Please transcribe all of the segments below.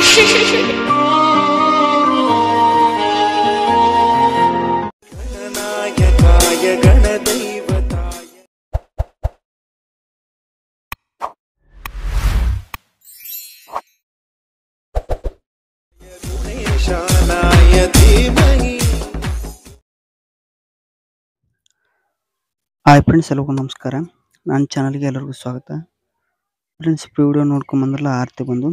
ಗಣನಾಯಕಾಯ ಗಣದೈವತಾಯ ಗಣೇಶಾನಾಯ ಧೀಮಹಿ hi friends ಎಲ್ಲರಿಗೂ ನಮಸ್ಕಾರ ನನ್ನ ಚಾನಲ್ಗೆ ಎಲ್ಲರಿಗೂ ಸ್ವಾಗತ ಫ್ರೆಂಡ್ಸ್ ಈ ವಿಡಿಯೋ ನೋಡ್ಕೊಂಬಂದ್ರಲ್ಲ ಆರತಿ ಬಂದು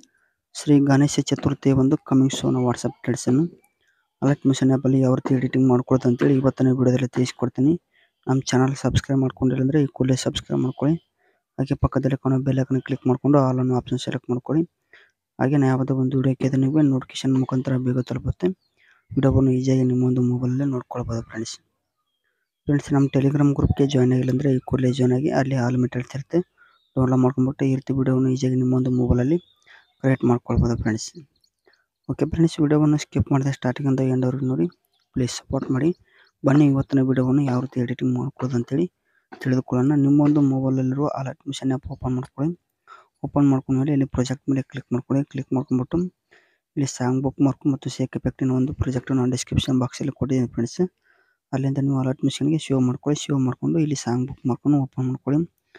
ಶ್ರೀ ಗಣೇಶ ಚತುರ್ಥಿ ಒಂದು ಕಮಿಂಗ್ ಸೋನ ವಾಟ್ಸಪ್ ಟ್ರೆಡ್ಸನ್ನು ಅಲರ್ಟ್ ಮಿಷನ್ ಆ್ಯಪಲ್ಲಿ ಯಾವ ರೀತಿ ಎಡಿಟಿಂಗ್ ಮಾಡ್ಕೊಳ್ತು ಅಂತೇಳಿ ಇವತ್ತಿನ ವಿಡಿಯೋದಲ್ಲಿ ತಿಳಿಸ್ಕೊಡ್ತೀನಿ ನಮ್ಮ ಚಾನಲ್ ಸಬ್ಸ್ಕ್ರೈಬ್ ಮಾಡ್ಕೊಂಡಿಲ್ಲ ಅಂದರೆ ಈ ಕೂಡಲೇ ಸಬ್ಸ್ಕ್ರೈಬ್ ಮಾಡ್ಕೊಳ್ಳಿ ಹಾಗೆ ಪಕ್ಕದಲ್ಲಿ ಕಾಣೋ ಬೆಲ್ ಐಕನ್ ಕ್ಲಿಕ್ ಮಾಡಿಕೊಂಡು ಆಲ್ ಅನ್ನೋ ಆಪ್ಷನ್ ಸೆಲೆಕ್ಟ್ ಮಾಡ್ಕೊಳ್ಳಿ ಹಾಗೆ ನಾ ಯಾವುದೋ ಒಂದು ವಿಡಿಯೋಕ್ಕೆ ಅದು ನೀವು ನೋಟಿಫಿಕೇಶನ್ ಮುಖಾಂತರ ಬೇಗ ತಲುಪುತ್ತೆ ವಿಡಿಯೋವನ್ನು ಈಸಿಯಾಗಿ ನಿಮ್ಮ ಒಂದು ಮೊಬೈಲಲ್ಲೇ ನೋಡ್ಕೊಳ್ಬೋದು ಫ್ರೆಂಡ್ಸ್ ಫ್ರೆಂಡ್ಸ್ ನಮ್ಮ ಟೆಲಿಗ್ರಾಮ್ ಗ್ರೂಪ್ಗೆ ಜಾಯ್ನ್ ಆಗಿಲ್ಲ ಅಂದರೆ ಈ ಕೂಡಲೇ ಜಾಯ್ನ್ ಆಗಿ ಅಲ್ಲಿ ಆಲ್ ಮೆಟೀರಿಯಲ್ಸ್ ಇರುತ್ತೆ ಡೌನ್ಲೋಡ್ ಮಾಡ್ಕೊಂಬಿಟ್ಟು ಈ ರೀತಿ ವಿಡಿಯೋವನ್ನು ಈಸಿಯಾಗಿ ನಿಮ್ಮ ಒಂದು ಮೊಬೈಲಲ್ಲಿ ಕ್ರಿಯೇಟ್ ಮಾಡ್ಕೊಳ್ಬೋದು ಫ್ರೆಂಡ್ಸ್ ಓಕೆ ಫ್ರೆಂಡ್ಸ್ ವಿಡಿಯೋವನ್ನು ಸ್ಕಿಪ್ ಮಾಡಿದೆ ಸ್ಟಾರ್ಟಿಂಗಿಂದ ಎಂಡವರೆಗೆ ನೋಡಿ ಪ್ಲೀಸ್ ಸಪೋರ್ಟ್ ಮಾಡಿ ಬನ್ನಿ ಇವತ್ತಿನ ವಿಡಿಯೋವನ್ನು ಯಾವ ರೀತಿ ಎಡಿಟಿಂಗ್ ಮಾಡ್ಕೊಳ್ಳೋದು ಅಂತೇಳಿ ತಿಳಿದುಕೊಳ್ಳೋಣ ನಿಮ್ಮ ಒಂದು ಮೊಬೈಲಲ್ಲಿರುವ ಅಲರ್ಟ್ ಮಿಷನ್ ಆ್ಯಪ್ ಓಪನ್ ಮಾಡ್ಕೊಳ್ಳಿ ಓಪನ್ ಮಾಡ್ಕೊಂಡ್ಮೇಲೆ ಇಲ್ಲಿ ಪ್ರಾಜೆಕ್ಟ್ ಮೇಲೆ ಕ್ಲಿಕ್ ಮಾಡ್ಕೊಳ್ಳಿ ಕ್ಲಿಕ್ ಮಾಡ್ಕೊಂಬಿಟ್ಟು ಇಲ್ಲಿ ಸಾಂಗ್ ಬುಕ್ ಮಾರ್ಕ್ ಮತ್ತು ಸೇಕ್ ಎಫೆಕ್ಟಿನ ಒಂದು ಪ್ರಾಜೆಕ್ಟ್ ನಾನು ಡಿಸ್ಕ್ರಿಪ್ಷನ್ ಬಾಕ್ಸಲ್ಲಿ ಕೊಟ್ಟಿದ್ದೀನಿ ಫ್ರೆಂಡ್ಸ್ ಅಲ್ಲಿಂದ ನೀವು ಅಲರ್ಟ್ ಮಿಷನ್ಗೆ ಸೇವ್ ಮಾಡ್ಕೊಳ್ಳಿ ಸೇವ್ ಮಾಡಿಕೊಂಡು ಇಲ್ಲಿ ಸಾಂಗ್ ಬುಕ್ ಮಾರ್ಕೊಂಡು ಓಪನ್ ಮಾಡ್ಕೊಳ್ಳಿ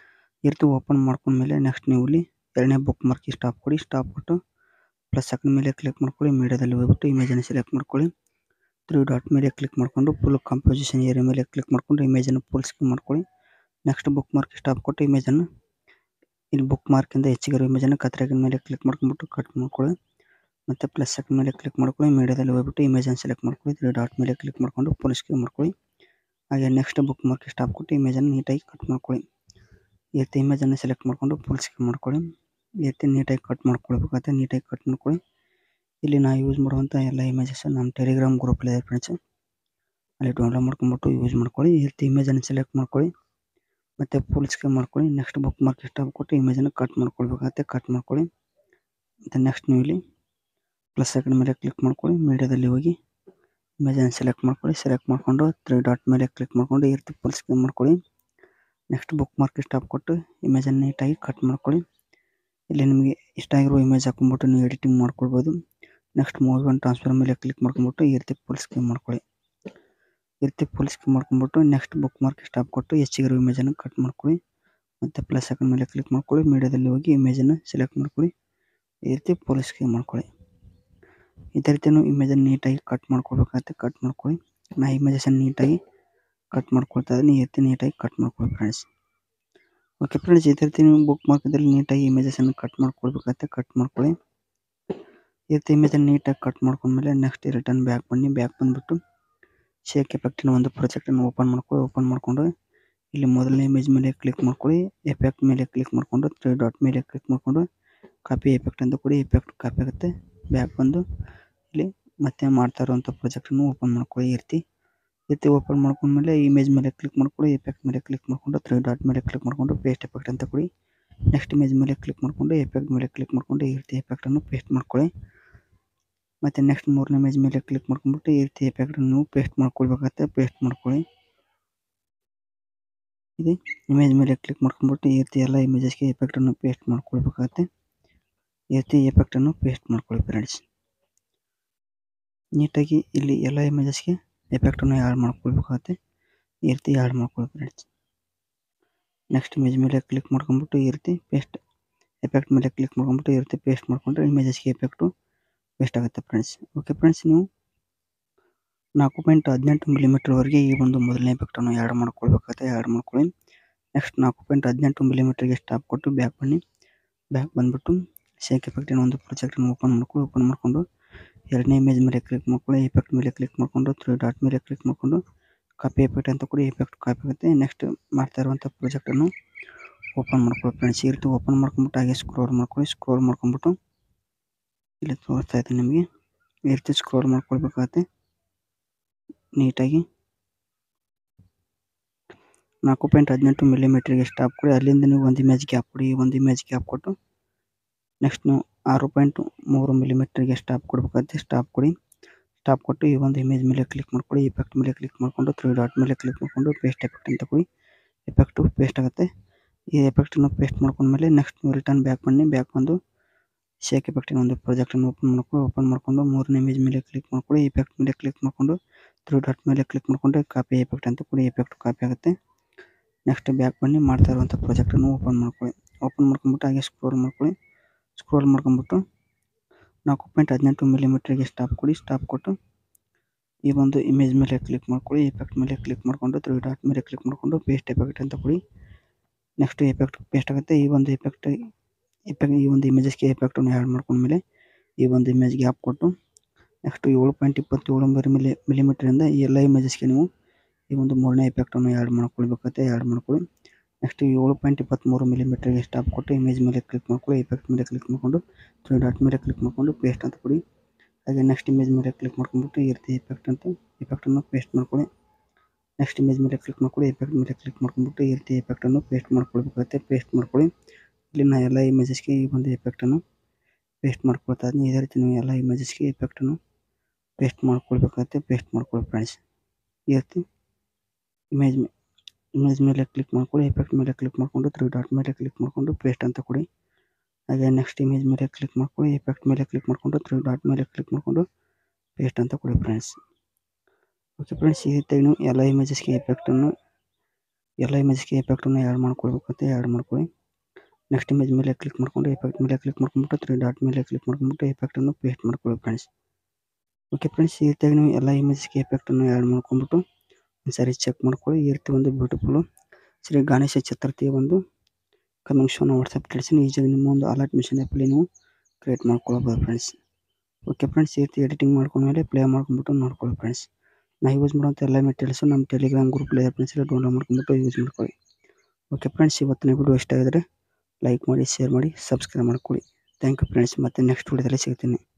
ಈ ರೀತಿ ಓಪನ್ ಮಾಡ್ಕೊಂಡ್ಮೇಲೆ ನೆಕ್ಸ್ಟ್ ನೀವು ಇಲ್ಲಿ ಎರಡನೇ ಬುಕ್ ಮಾರ್ಕ್ ಸ್ಟಾಪ್ ಕೊಡಿ ಸ್ಟಾಪ್ ಕೊಟ್ಟು ಪ್ಲಸ್ ಸೆಕೆಂಡ್ ಮೇಲೆ ಕ್ಲಿಕ್ ಮಾಡ್ಕೊಳ್ಳಿ ಮೀಡಿಯಾದಲ್ಲಿ ಹೋಗ್ಬಿಟ್ಟು ಇಮೇಜನ್ನು ಸೆಲೆಕ್ಟ್ ಮಾಡ್ಕೊಳ್ಳಿ ತ್ರೀ ಡಾಟ್ ಮೇಲೆ ಕ್ಲಿಕ್ ಮಾಡಿಕೊಂಡು ಫುಲ್ ಕಂಪೋಸಿಷನ್ ಏರಿಯಾ ಮೇಲೆ ಕ್ಲಿಕ್ ಮಾಡಿಕೊಂಡು ಇಮೇಜನ್ನು ಫುಲ್ ಸ್ಕಿಮ್ ಮಾಡ್ಕೊಳ್ಳಿ ನೆಕ್ಸ್ಟ್ ಬುಕ್ ಮಾರ್ಕ್ ಸ್ಟಾಪ್ ಕೊಟ್ಟು ಇಮೇಜನ್ನು ಇಲ್ಲಿ ಬುಕ್ ಮಾರ್ಕಿಂದ ಹೆಚ್ಚಿಗಿರೋ ಇಮೇಜನ್ನು ಕತ್ರಾಗಿನ ಮೇಲೆ ಕ್ಲಿಕ್ ಮಾಡ್ಕೊಂಡ್ಬಿಟ್ಟು ಕಟ್ ಮಾಡ್ಕೊಳ್ಳಿ ಮತ್ತು ಪ್ಲಸ್ ಸೆಕೆಂಡ್ ಮೇಲೆ ಕ್ಲಿಕ್ ಮಾಡ್ಕೊಳ್ಳಿ ಮೀಡಿಯಾದಲ್ಲಿ ಹೋಗ್ಬಿಟ್ಟು ಇಮೇಜನ್ನು ಸೆಲೆಕ್ಟ್ ಮಾಡ್ಕೊಳ್ಳಿ ತ್ರೀ ಡಾಟ್ ಮೇಲೆ ಕ್ಲಿಕ್ ಮಾಡ್ಕೊಂಡು ಫುಲ್ ಸ್ಕಿಮ್ ಮಾಡ್ಕೊಳ್ಳಿ ಹಾಗೆ ನೆಕ್ಸ್ಟ್ ಬುಕ್ ಮಾರ್ಕ್ ಸ್ಟಾಪ್ ಕೊಟ್ಟು ಇಮೇಜನ್ನು ನೀಟಾಗಿ ಕಟ್ ಮಾಡ್ಕೊಳ್ಳಿ ಈ ರೀತಿ ಇಮೇಜನ್ನು ಸೆಲೆಕ್ಟ್ ಮಾಡಿಕೊಂಡು ಫುಲ್ ಸ್ಕಿಮ್ ಮಾಡ್ಕೊಳ್ಳಿ ಈ ರೀತಿ ನೀಟಾಗಿ ಕಟ್ ಮಾಡ್ಕೊಳ್ಬೇಕಾಗುತ್ತೆ ನೀಟಾಗಿ ಕಟ್ ಮಾಡ್ಕೊಳ್ಳಿ ಇಲ್ಲಿ ನಾ ಯೂಸ್ ಮಾಡುವಂಥ ಎಲ್ಲ ಇಮೇಜಸ್ ನಮ್ಮ ಟೆಲಿಗ್ರಾಮ್ ಗ್ರೂಪಲ್ಲಿದೆ ಫ್ರೆಂಡ್ಸ್ ಅಲ್ಲಿ ಡೌನ್ಲೋಡ್ ಮಾಡ್ಕೊಂಬಿಟ್ಟು ಯೂಸ್ ಮಾಡ್ಕೊಳ್ಳಿ ಈ ರೀತಿ ಇಮೇಜನ್ನು ಸೆಲೆಕ್ಟ್ ಮಾಡ್ಕೊಳ್ಳಿ ಮತ್ತು ಫುಲ್ ಸ್ಕಿಮ್ ಮಾಡ್ಕೊಳ್ಳಿ ನೆಕ್ಸ್ಟ್ ಬುಕ್ ಮಾರ್ಕ್ ಸ್ಟಾಪ್ ಕೊಟ್ಟು ಇಮೇಜನ್ನು ಕಟ್ ಮಾಡ್ಕೊಳ್ಬೇಕಾಗುತ್ತೆ ಕಟ್ ಮಾಡ್ಕೊಳ್ಳಿ ಮತ್ತು ನೆಕ್ಸ್ಟ್ ನೀವು ಇಲ್ಲಿ ಪ್ಲಸ್ ಸೆಕೆಂಡ್ ಮೇಲೆ ಕ್ಲಿಕ್ ಮಾಡ್ಕೊಳ್ಳಿ ಮೀಡಿಯಾದಲ್ಲಿ ಹೋಗಿ ಇಮೇಜನ್ನು ಸೆಲೆಕ್ಟ್ ಮಾಡ್ಕೊಳ್ಳಿ ಸೆಲೆಕ್ಟ್ ಮಾಡಿಕೊಂಡು ತ್ರೀ ಡಾಟ್ ಮೇಲೆ ಕ್ಲಿಕ್ ಮಾಡ್ಕೊಂಡು ಈ ರೀತಿ ಫುಲ್ ಸ್ಕಿಮ್ ಮಾಡ್ಕೊಳ್ಳಿ ನೆಕ್ಸ್ಟ್ ಬುಕ್ ಮಾರ್ಕ್ ಸ್ಟಾಪ್ ಕೊಟ್ಟು ಇಮೇಜನ್ನು ನೀಟಾಗಿ ಕಟ್ ಮಾಡ್ಕೊಳ್ಳಿ ಇಲ್ಲಿ ನಿಮಗೆ ಇಷ್ಟ ಆಗಿರೋ ಇಮೇಜ್ ಹಾಕೊಂಡ್ಬಿಟ್ಟು ನೀವು ಎಡಿಟಿಂಗ್ ಮಾಡ್ಕೊಳ್ಬೋದು ನೆಕ್ಸ್ಟ್ ಮೂವಿ ಒನ್ ಟ್ರಾನ್ಸ್ಫರ್ ಮೇಲೆ ಕ್ಲಿಕ್ ಮಾಡ್ಕೊಂಬಿಟ್ಟು ಈ ರೀತಿ ಫುಲ್ ಸ್ಕಿಮ್ ಮಾಡ್ಕೊಳ್ಳಿ ಈ ರೀತಿ ಫುಲ್ ಸ್ಕಿಮ್ ಮಾಡ್ಕೊಂಬಿಟ್ಟು ನೆಕ್ಸ್ಟ್ ಬುಕ್ ಮಾರ್ಕ್ ಸ್ಟಾಪ್ ಕೊಟ್ಟು ಹೆಚ್ಚಿಗಿರೋ ಇಮೇಜನ್ನು ಕಟ್ ಮಾಡ್ಕೊಳ್ಳಿ ಮತ್ತು ಪ್ಲಸ್ ಸೆಕೆಂಡ್ ಮೇಲೆ ಕ್ಲಿಕ್ ಮಾಡ್ಕೊಳ್ಳಿ ಮೀಡಿಯಾದಲ್ಲಿ ಹೋಗಿ ಇಮೇಜನ್ನು ಸೆಲೆಕ್ಟ್ ಮಾಡ್ಕೊಳ್ಳಿ ಈ ರೀತಿ ಫುಲ್ ಸ್ಕಿಮ್ ಮಾಡ್ಕೊಳ್ಳಿ ಇದೇ ರೀತಿ ನೀವು ಇಮೇಜನ್ನು ನೀಟಾಗಿ ಕಟ್ ಮಾಡ್ಕೊಳ್ಬೇಕಾಗತ್ತೆ ಕಟ್ ಮಾಡ್ಕೊಳ್ಳಿ ನಾ ಇಮೇಜಸನ್ನು ನೀಟಾಗಿ ಕಟ್ ಮಾಡ್ಕೊಳ್ತಾ ಇದ್ದೀನಿ ಈ ರೀತಿ ನೀಟಾಗಿ ಕಟ್ ಮಾಡ್ಕೊಳ್ಳಿ ಫ್ರೆಂಡ್ಸ್ ಓಕೆ ಫ್ರೆಂಡ್ಸ್ ಇದೇ ರೀತಿ ನೀವು ಬುಕ್ ಮಾರ್ಕದಲ್ಲಿ ನೀಟಾಗಿ ಇಮೇಜಸನ್ನು ಕಟ್ ಮಾಡ್ಕೊಳ್ಬೇಕಾಗತ್ತೆ ಕಟ್ ಮಾಡ್ಕೊಳ್ಳಿ ಈ ರೀತಿ ಇಮೇಜನ್ನು ನೀಟಾಗಿ ಕಟ್ ಮಾಡ್ಕೊಂಡ್ಮೇಲೆ ನೆಕ್ಸ್ಟ್ ರಿಟರ್ನ್ ಬ್ಯಾಕ್ ಬನ್ನಿ ಬ್ಯಾಕ್ ಬಂದುಬಿಟ್ಟು ಶೇಕ್ ಎಫೆಕ್ಟಿನ ಒಂದು ಪ್ರಾಜೆಕ್ಟನ್ನು ಓಪನ್ ಮಾಡ್ಕೊಳ್ಳಿ ಓಪನ್ ಮಾಡಿಕೊಂಡು ಇಲ್ಲಿ ಮೊದಲನೇ ಇಮೇಜ್ ಮೇಲೆ ಕ್ಲಿಕ್ ಮಾಡ್ಕೊಳ್ಳಿ ಎಫೆಕ್ಟ್ ಮೇಲೆ ಕ್ಲಿಕ್ ಮಾಡಿಕೊಂಡು ತ್ರೀ ಡಾಟ್ ಮೇಲೆ ಕ್ಲಿಕ್ ಮಾಡಿಕೊಂಡು ಕಾಪಿ ಎಫೆಕ್ಟ್ ಅಂತ ಕೊಡಿ ಎಫೆಕ್ಟ್ ಕಾಪಿ ಆಗುತ್ತೆ ಬ್ಯಾಕ್ ಬಂದು ಇಲ್ಲಿ ಮತ್ತೆ ಮಾಡ್ತಾ ಇರುವಂಥ ಪ್ರಾಜೆಕ್ಟನ್ನು ಓಪನ್ ಮಾಡ್ಕೊಳ್ಳಿ ಈ ರೀತಿ ಈ ರೀತಿ ಓಪನ್ ಮಾಡ್ಕೊಂಡ್ಮೇಲೆ ಇಮೇಜ್ ಮೇಲೆ ಕ್ಲಿಕ್ ಮಾಡ್ಕೊಳ್ಳಿ ಎಫೆಕ್ಟ್ ಮೇಲೆ ಕ್ಲಿಕ್ ಮಾಡಿಕೊಂಡು ತ್ರೀ ಡಾಟ್ ಮೇಲೆ ಕ್ಲಿಕ್ ಮಾಡಿಕೊಂಡು ಪೇಸ್ಟ್ ಎಫೆಕ್ಟ್ ಅಂತ ಕೊಡಿ ನೆಕ್ಸ್ಟ್ ಇಮೇಜ್ ಮೇಲೆ ಕ್ಲಿಕ್ ಮಾಡಿಕೊಂಡು ಎಫೆಕ್ಟ್ ಮೇಲೆ ಕ್ಲಿಕ್ ಮಾಡಿಕೊಂಡು ಈ ರೀತಿ ಎಫೆಕ್ಟನ್ನು ಪೇಸ್ಟ್ ಮಾಡ್ಕೊಳ್ಳಿ ಮತ್ತು ನೆಕ್ಸ್ಟ್ ಮೂರನೇ ಇಮೇಜ್ ಮೇಲೆ ಕ್ಲಿಕ್ ಮಾಡ್ಕೊಂಡ್ಬಿಟ್ಟು ಈ ರೀತಿ ಎಫೆಕ್ಟನ್ನು ನೀವು ಪೇಸ್ಟ್ ಮಾಡ್ಕೊಳ್ಬೇಕಾಗತ್ತೆ ಪೇಸ್ಟ್ ಮಾಡ್ಕೊಳ್ಳಿ ಇದು ಇಮೇಜ್ ಮೇಲೆ ಕ್ಲಿಕ್ ಮಾಡ್ಕೊಂಡ್ಬಿಟ್ಟು ಈ ರೀತಿ ಎಲ್ಲ ಇಮೇಜಸ್ಗೆ ಎಫೆಕ್ಟನ್ನು ಪೇಸ್ಟ್ ಮಾಡ್ಕೊಳ್ಬೇಕಾಗತ್ತೆ ಈ ರೀತಿ ಎಫೆಕ್ಟನ್ನು ಪೇಸ್ಟ್ ಮಾಡ್ಕೊಳ್ಳಿ ಫ್ರೆಂಡ್ಸ್ ನೀಟಾಗಿ ಇಲ್ಲಿ ಎಲ್ಲ ಇಮೇಜಸ್ಗೆ ಎಫೆಕ್ಟನ್ನು ಆ್ಯಡ್ ಮಾಡ್ಕೊಳ್ಬೇಕಾಗತ್ತೆ ಈ ರೀತಿ ಆ್ಯಡ್ ಮಾಡ್ಕೊಳ್ಳಿ ಫ್ರೆಂಡ್ಸ್ ನೆಕ್ಸ್ಟ್ ಇಮೇಜ್ ಮೇಲೆ ಕ್ಲಿಕ್ ಮಾಡ್ಕೊಂಬಿಟ್ಟು ಈ ರೀತಿ ಪೇಸ್ಟ್ ಎಫೆಕ್ಟ್ ಮೇಲೆ ಕ್ಲಿಕ್ ಮಾಡ್ಕೊಂಬಿಟ್ಟು ಈ ರೀತಿ ಪೇಸ್ಟ್ ಮಾಡಿಕೊಂಡ್ರೆ ಇಮೇಜಸ್ಗೆ ಎಫೆಕ್ಟು ಪೇಸ್ಟ್ ಆಗುತ್ತೆ ಫ್ರೆಂಡ್ಸ್ ಓಕೆ ಫ್ರೆಂಡ್ಸ್ ನೀವು ನಾಲ್ಕು ಪಾಯಿಂಟ್ ಹದಿನೆಂಟು ಮಿಲಿಮೀಟರ್ವರೆಗೆ ಈ ಒಂದು ಮೊದಲನೇ ಎಫೆಕ್ಟನ್ನು ಆ್ಯಡ್ ಮಾಡ್ಕೊಳ್ಬೇಕಾಗುತ್ತೆ ಆ್ಯಡ್ ಮಾಡ್ಕೊಳ್ಳಿ ನೆಕ್ಸ್ಟ್ ನಾಲ್ಕು ಪಾಯಿಂಟ್ ಹದಿನೆಂಟು ಮಿಲಿಮೀಟರ್ಗೆ ಸ್ಟಾಪ್ ಕೊಟ್ಟು ಬ್ಯಾಕ್ ಬನ್ನಿ ಬ್ಯಾಕ್ ಬಂದುಬಿಟ್ಟು ಶೇಕ್ ಎಫೆಕ್ಟಿನ ಒಂದು ಪ್ರಾಜೆಕ್ಟನ್ನು ಓಪನ್ ಮಾಡ್ಕೊಳ್ಳಿ ಓಪನ್ ಮಾಡಿಕೊಂಡು ಎರಡನೇ ಇಮೇಜ್ ಮೇಲೆ ಕ್ಲಿಕ್ ಮಾಡ್ಕೊಳ್ಳಿ ಎಫೆಕ್ಟ್ ಮೇಲೆ ಕ್ಲಿಕ್ ಮಾಡಿಕೊಂಡು ತ್ರೀ ಡಾಟ್ ಮೇಲೆ ಕ್ಲಿಕ್ ಮಾಡಿಕೊಂಡು ಕಾಪಿ ಎಫೆಕ್ಟ್ ಅಂತ ಕೊಡಿ ಎಫೆಕ್ಟ್ ಕಾಪಿ ಆಗುತ್ತೆ ನೆಕ್ಸ್ಟ್ ಮಾಡ್ತಾ ಇರುವಂಥ ಪ್ರಾಜೆಕ್ಟನ್ನು ಓಪನ್ ಮಾಡ್ಕೊಳ್ಳಿ ಫ್ರೆಂಡ್ಸ್ ಈ ರೀತಿ ಓಪನ್ ಮಾಡ್ಕೊಂಬಿಟ್ಟು ಹಾಗೆ ಸ್ಕ್ರೋಲ್ ಮಾಡ್ಕೊಳ್ಳಿ ಸ್ಕ್ರೋಲ್ ಮಾಡ್ಕೊಂಬಿಟ್ಟು ಇಲ್ಲಿ ತೋರಿಸ್ತಾ ಇದ್ದೀನಿ ನಿಮಗೆ ಈ ರೀತಿ ಸ್ಕ್ರೋಲ್ ಮಾಡ್ಕೊಳ್ಬೇಕಾಗತ್ತೆ ನೀಟಾಗಿ ನಾಲ್ಕು ಪಾಯಿಂಟ್ ಹದಿನೆಂಟು ಮಿಲಿಮೀಟ್ರಿಗೆ ಸ್ಟಾಪ್ ಕೊಡಿ ಅಲ್ಲಿಂದ ನೀವು ಒಂದು ಇಮೇಜ್ ಗ್ಯಾಪ್ ಕೊಡಿ ಒಂದು ಇಮೇಜ್ ಗ್ಯಾಪ್ ಕೊಟ್ಟು ನೆಕ್ಸ್ಟ್ ನೀವು ಆರು ಪಾಯಿಂಟ್ ಮೂರು ಮಿಲಿಮೀಟ್ರಿಗೆ ಸ್ಟಾಪ್ ಕೊಡಬೇಕಾಗುತ್ತೆ ಸ್ಟಾಪ್ ಕೊಡಿ ಸ್ಟಾಪ್ ಕೊಟ್ಟು ಈ ಒಂದು ಇಮೇಜ್ ಮೇಲೆ ಕ್ಲಿಕ್ ಮಾಡ್ಕೊಳ್ಳಿ ಎಫೆಕ್ಟ್ ಮೇಲೆ ಕ್ಲಿಕ್ ಮಾಡಿಕೊಂಡು ತ್ರೀ ಡಾಟ್ ಮೇಲೆ ಕ್ಲಿಕ್ ಮಾಡಿಕೊಂಡು ಪೇಸ್ಟ್ ಎಫೆಕ್ಟ್ ಅಂತ ಕೊಡಿ ಎಫೆಕ್ಟು ಪೇಸ್ಟ್ ಆಗುತ್ತೆ ಈ ಎಫೆಕ್ಟನ್ನು ಪೇಸ್ಟ್ ಮಾಡ್ಕೊಂಡ್ಮೇಲೆ ನೆಕ್ಸ್ಟ್ ನೀವು ರಿಟರ್ನ್ ಬ್ಯಾಕ್ ಬನ್ನಿ ಬ್ಯಾಕ್ ಬಂದು ಶೇಕ್ ಎಫೆಕ್ಟಿನ ಒಂದು ಪ್ರಾಜೆಕ್ಟನ್ನು ಓಪನ್ ಮಾಡ್ಕೊಂಡು ಓಪನ್ ಮಾಡ್ಕೊಂಡು ಮೂರನೇ ಇಮೇಜ್ ಮೇಲೆ ಕ್ಲಿಕ್ ಮಾಡ್ಕೊಳ್ಳಿ ಎಫೆಕ್ಟ್ ಮೇಲೆ ಕ್ಲಿಕ್ ಮಾಡ್ಕೊಂಡು ತ್ರೀ ಡಾಟ್ ಮೇಲೆ ಕ್ಲಿಕ್ ಮಾಡ್ಕೊಂಡು ಕಾಪಿ ಎಫೆಕ್ಟ್ ಅಂತ ಕೊಡಿ ಎಫೆಕ್ಟ್ ಕಾಪಿ ಆಗುತ್ತೆ ನೆಕ್ಸ್ಟ್ ಬ್ಯಾಕ್ ಬನ್ನಿ ಮಾಡ್ತಾ ಇರುವಂಥ ಪ್ರಾಜೆಕ್ಟನ್ನು ಓಪನ್ ಮಾಡ್ಕೊಳ್ಳಿ ಓಪನ್ ಮಾಡ್ಕೊಂಬಿಟ್ಟು ಹಾಗೆ ಸ್ಕ್ರೋಲ್ ಮಾಡ್ಕೊಳ್ಳಿ ಸ್ಕ್ರೋಲ್ ಮಾಡ್ಕೊಂಬಿಟ್ಟು ನಾಲ್ಕು ಪಾಯಿಂಟ್ ಹದಿನೆಂಟು ಮಿಲಿಮೀಟ್ರಿಗೆ ಸ್ಟಾಪ್ ಕೊಡಿ ಸ್ಟಾಪ್ ಕೊಟ್ಟು ಈ ಒಂದು ಇಮೇಜ್ ಮೇಲೆ ಕ್ಲಿಕ್ ಮಾಡ್ಕೊಳ್ಳಿ ಎಫೆಕ್ಟ್ ಮೇಲೆ ಕ್ಲಿಕ್ ಮಾಡ್ಕೊಂಡು ತ್ರೀ ಡಾಟ್ ಮೇಲೆ ಕ್ಲಿಕ್ ಮಾಡ್ಕೊಂಡು ಪೇಸ್ಟ್ ಎಫೆಕ್ಟ್ ಅಂತ ಕೊಡಿ ನೆಕ್ಸ್ಟ್ ಎಫೆಕ್ಟ್ ಪೇಸ್ಟ್ ಆಗುತ್ತೆ ಈ ಒಂದು ಎಫೆಕ್ಟ್ ಎಫೆಕ್ಟ್ ಈ ಒಂದು ಇಮೇಜಸ್ಗೆ ಎಫೆಕ್ಟನ್ನು ಆ್ಯಡ್ ಮಾಡ್ಕೊಂಡ್ಮೇಲೆ ಈ ಒಂದು ಇಮೇಜ್ ಗ್ಯಾಪ್ ಕೊಟ್ಟು ನೆಕ್ಸ್ಟ್ ಏಳು ಪಾಯಿಂಟ್ ಇಪ್ಪತ್ತೇಳು ಮಿಲಿ ಮಿಲಿಮೀಟ್ರಿಂದ ಈ ಎಲ್ಲ ಇಮೇಜಸ್ಗೆ ನೀವು ಈ ಒಂದು ಮೂರನೇ ಎಫೆಕ್ಟನ್ನು ಆ್ಯಡ್ ಮಾಡ್ಕೊಳ್ಬೇಕಾಗುತ್ತೆ ಆ್ಯಡ್ ಮಾಡ್ಕೊಳ್ಳಿ ನೆಕ್ಸ್ಟ್ ಏಳು ಪಾಯಿಂಟ್ ಇಪ್ಪತ್ತ್ಮೂರು ಮಿಲಿಮೀಟ್ರಿಗೆ ಸ್ಟಾಪ್ ಕೊಟ್ಟು ಇಮೇಜ್ ಮೇಲೆ ಕ್ಲಿಕ್ ಮಾಡ್ಕೊಳ್ಳಿ ಎಫೆಕ್ಟ್ ಮೇಲೆ ಕ್ಲಿಕ್ ಮಾಡ್ಕೊಂಡು ತ್ರೀ ಡಾಟ್ ಮೇಲೆ ಕ್ಲಿಕ್ ಮಾಡ್ಕೊಂಡು ಪೇಸ್ಟ್ ಅಂತ ಕೊಡಿ ಹಾಗೆ ನೆಕ್ಸ್ಟ್ ಇಮೇಜ್ ಮೇಲೆ ಕ್ಲಿಕ್ ಮಾಡ್ಕೊಂಡ್ಬಿಟ್ಟು ಈ ರೀತಿ ಎಫೆಕ್ಟ್ ಅಂತ ಎಫೆಕ್ಟನ್ನು ಪೇಸ್ಟ್ ಮಾಡ್ಕೊಳ್ಳಿ ನೆಕ್ಸ್ಟ್ ಇಮೇಜ್ ಮೇಲೆ ಕ್ಲಿಕ್ ಮಾಡ್ಕೊಳ್ಳಿ ಎಫೆಕ್ಟ್ ಮೇಲೆ ಕ್ಲಿಕ್ ಮಾಡ್ಕೊಂಡ್ಬಿಟ್ಟು ಈ ರೀತಿ ಎಫೆಕ್ಟನ್ನು ಪೇಸ್ಟ್ ಮಾಡ್ಕೊಳ್ಬೇಕಾಗುತ್ತೆ ಪೇಸ್ಟ್ ಮಾಡ್ಕೊಳ್ಳಿ ಇಲ್ಲಿ ನಾ ಎಲ್ಲ ಇಮೇಜಸ್ಗೆ ಈ ಒಂದು ಎಫೆಕ್ಟನ್ನು ಪೇಸ್ಟ್ ಮಾಡ್ಕೊಳ್ತಾ ಇದ್ದೀನಿ ಇದೇ ರೀತಿ ನೀವು ಎಲ್ಲ ಇಮೇಜಸ್ಗೆ ಎಫೆಕ್ಟನ್ನು ಪೇಸ್ಟ್ ಮಾಡ್ಕೊಳ್ಬೇಕಾಗುತ್ತೆ ಪೇಸ್ಟ್ ಮಾಡ್ಕೊಳ್ಳಿ ಫ್ರೆಂಡ್ಸ್ ಈ ರೀತಿ ಇಮೇಜ್ ಇಮೇಜ್ ಮೇಲೆ ಕ್ಲಿಕ್ ಮಾಡ್ಕೊಳ್ಳಿ ಎಫೆಕ್ಟ್ ಮೇಲೆ ಕ್ಲಿಕ್ ಮಾಡಿಕೊಂಡು ತ್ರೀ ಡಾಟ್ ಮೇಲೆ ಕ್ಲಿಕ್ ಮಾಡಿಕೊಂಡು ಪೇಸ್ಟ್ ಅಂತ ಕೊಡಿ ಹಾಗೆ ನೆಕ್ಸ್ಟ್ ಇಮೇಜ್ ಮೇಲೆ ಕ್ಲಿಕ್ ಮಾಡ್ಕೊಳ್ಳಿ ಎಫೆಕ್ಟ್ ಮೇಲೆ ಕ್ಲಿಕ್ ಮಾಡಿಕೊಂಡು ತ್ರೀ ಡಾಟ್ ಮೇಲೆ ಕ್ಲಿಕ್ ಮಾಡಿಕೊಂಡು ಪೇಸ್ಟ್ ಅಂತ ಕೊಡಿ ಫ್ರೆಂಡ್ಸ್ ಓಕೆ ಫ್ರೆಂಡ್ಸ್ ಈ ರೀತಿಯಾಗಿ ನೀವು ಎಲ್ಲ ಇಮೇಜಸ್ಗೆ ಎಫೆಕ್ಟನ್ನು ಎಲ್ಲ ಇಮೇಜಸ್ಗೆ ಎಫೆಕ್ಟನ್ನು ಆ್ಯಡ್ ಮಾಡ್ಕೊಳ್ಬೇಕಾಗುತ್ತೆ ಆ್ಯಡ್ ಮಾಡ್ಕೊಳ್ಳಿ ನೆಕ್ಸ್ಟ್ ಇಮೇಜ್ ಮೇಲೆ ಕ್ಲಿಕ್ ಮಾಡ್ಕೊಂಡು ಎಫೆಕ್ಟ್ ಮೇಲೆ ಕ್ಲಿಕ್ ಮಾಡ್ಕೊಂಬಿಟ್ಟು ತ್ರೀ ಡಾಟ್ ಮೇಲೆ ಕ್ಲಿಕ್ ಮಾಡ್ಕೊಂಬಿಟ್ಟು ಎಫೆಕ್ಟನ್ನು ಪೇಸ್ಟ್ ಮಾಡ್ಕೊಳ್ಳಿ ಫ್ರೆಂಡ್ಸ್ ಓಕೆ ಫ್ರೆಂಡ್ಸ್ ಈ ರೀತಿಯಾಗಿ ನೀವು ಎಲ್ಲ ಇಮೇಜ್ಗೆ ಎಫೆಕ್ಟನ್ನು ಆ್ಯಡ್ ಮಾಡ್ಕೊಂಬಿಟ್ಟು ಒಂದ್ಸರಿ ಚೆಕ್ ಮಾಡ್ಕೊಳ್ಳಿ ಈ ರೀತಿ ಒಂದು ಬ್ಯೂಟಿಫುಲ್ಲು ಶ್ರೀ ಗಣೇಶ ಚತುರ್ಥಿಯ ಒಂದು ಕಮಿಂಗ್ ಶೋನ ವಾಟ್ಸಪ್ ತಿಳಿಸಿ ಈಜಾಗಿ ನಿಮ್ಮ ಒಂದು ಅಲರ್ಟ್ ಮಿಷನ್ ಆ್ಯಪಲ್ಲಿ ನೀವು ಕ್ರಿಯೇಟ್ ಮಾಡ್ಕೊಳ್ಬೋದು ಫ್ರೆಂಡ್ಸ್ ಓಕೆ ಫ್ರೆಂಡ್ಸ್ ಈ ರೀತಿ ಎಡಿಟಿಂಗ್ ಮಾಡ್ಕೊಂಡ್ಮೇಲೆ ಪ್ಲೇ ಮಾಡ್ಕೊಂಬಿಟ್ಟು ನೋಡ್ಕೊಳ್ಳಿ ಫ್ರೆಂಡ್ಸ್ ನಾ ಯೂಸ್ ಮಾಡೋಂಥ ಎಲ್ಲ ಮೆಟೀರಿಯಲ್ಸು ನಮ್ಮ ಟೆಲಿಗ್ರಾಮ್ ಗ್ರೂಪಲ್ಲಿ ಫ್ರೆಂಡ್ಸ್ ಎಲ್ಲ ಡೌನ್ಲೋಡ್ ಮಾಡ್ಕೊಂಬಿಟ್ಟು ಯೂಸ್ ಮಾಡ್ಕೊಳ್ಳಿ ಓಕೆ ಫ್ರೆಂಡ್ಸ್ ಇವತ್ತಿನ ವಿಡಿಯೋ ಇಷ್ಟ ಆಗಿದ್ರೆ ಲೈಕ್ ಮಾಡಿ ಶೇರ್ ಮಾಡಿ ಸಬ್ಸ್ಕ್ರೈಬ್ ಮಾಡ್ಕೊಳ್ಳಿ ಥ್ಯಾಂಕ್ ಯು ಫ್ರೆಂಡ್ಸ್ ಮತ್ತೆ ನೆಕ್ಸ್ಟ್ ವಿಡಿಯೋದಲ್ಲಿ ಸಿಗ್ತೀನಿ